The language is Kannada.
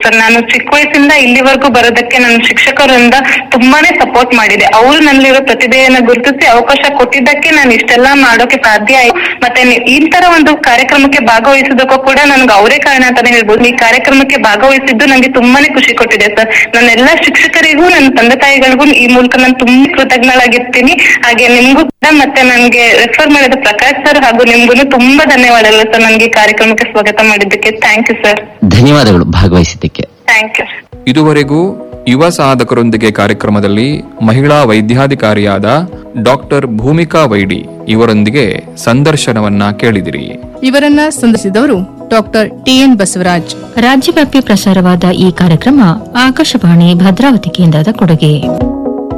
ಸರ್ ನಾನು ಚಿಕ್ಕ ವಯಸ್ಸಿಂದ ಇಲ್ಲಿವರೆಗೂ ಬರೋದಕ್ಕೆ ನನ್ನ ಶಿಕ್ಷಕರಿಂದ ತುಂಬಾನೇ ಸಪೋರ್ಟ್ ಮಾಡಿದೆ ಅವರು ನನ್ನಲ್ಲಿರೋ ಪ್ರತಿಭೆಯನ್ನ ಗುರುತಿಸಿ ಅವಕಾಶ ಕೊಟ್ಟಿದ್ದಕ್ಕೆ ನಾನು ಇಷ್ಟೆಲ್ಲ ಮಾಡೋಕೆ ಸಾಧ್ಯ ಆಯ್ತು ಮತ್ತೆ ನಿ- ಈ ತರ ಒಂದು ಕಾರ್ಯಕ್ರಮಕ್ಕೆ ಭಾಗವಹಿಸೋದಕ್ಕೂ ಕೂಡ ನನ್ಗೆ ಅವರೇ ಕಾರಣ ಅಂತಾನೆ ಹೇಳ್ಬೋದು ಈ ಕಾರ್ಯಕ್ರಮಕ್ಕೆ ಭಾಗವಹಿಸಿದ್ದು ನನಗೆ ತುಂಬಾನೇ ಖುಷಿ ಕೊಟ್ಟಿದೆ ಸರ್ ನನ್ನ ಎಲ್ಲಾ ಶಿಕ್ಷಕರಿಗೂ ನನ್ನ ತಂದೆ ತಾಯಿಗಳಿಗೂ ಈ ಮೂಲಕ ನಾನು ತುಂಬಾ ಕೃತಜ್ಞಳಾಗಿರ್ತೀನಿ ಹಾಗೆ ನಿಮ್ಗೂ ಕೂಡ ಮತ್ತೆ ನನ್ಗೆ ರೆಫರ್ ಮಾಡಿದ ಪ್ರಕಾಶ್ ಸರ್ ಹಾಗೂ ನಿಮ್ಗೂ ತುಂಬಾ ಧನ್ಯವಾದಗಳು ಸರ್ ನನ್ಗೆ ಈ ಕಾರ್ಯಕ್ರಮಕ್ಕೆ ಸ್ವಾಗತ ಮಾಡಿದ್ದಕ್ಕೆ ಥ್ಯಾಂಕ್ ಯು ಸರ್ ಧನ್ಯವಾದಗಳು ಭಾಗವಹಿಸಿದ್ದಕ್ಕೆ ಥ್ಯಾಂಕ್ ಯು ಇದುವರೆಗೂ ಯುವ ಸಾಧಕರೊಂದಿಗೆ ಕಾರ್ಯಕ್ರಮದಲ್ಲಿ ಮಹಿಳಾ ವೈದ್ಯಾಧಿಕಾರಿಯಾದ ಡಾಕ್ಟರ್ ಭೂಮಿಕಾ ವೈಡಿ ಇವರೊಂದಿಗೆ ಸಂದರ್ಶನವನ್ನ ಕೇಳಿದಿರಿ ಇವರನ್ನ ಸಂದರ್ಶಿಸಿದವರು ಡಾಕ್ಟರ್ ಟಿಎನ್ ಬಸವರಾಜ್ ರಾಜ್ಯವ್ಯಾಪಿ ಪ್ರಸಾರವಾದ ಈ ಕಾರ್ಯಕ್ರಮ ಆಕಾಶವಾಣಿ ಭದ್ರಾವತಿ ಕೇಂದ್ರದ ಕೊಡುಗೆ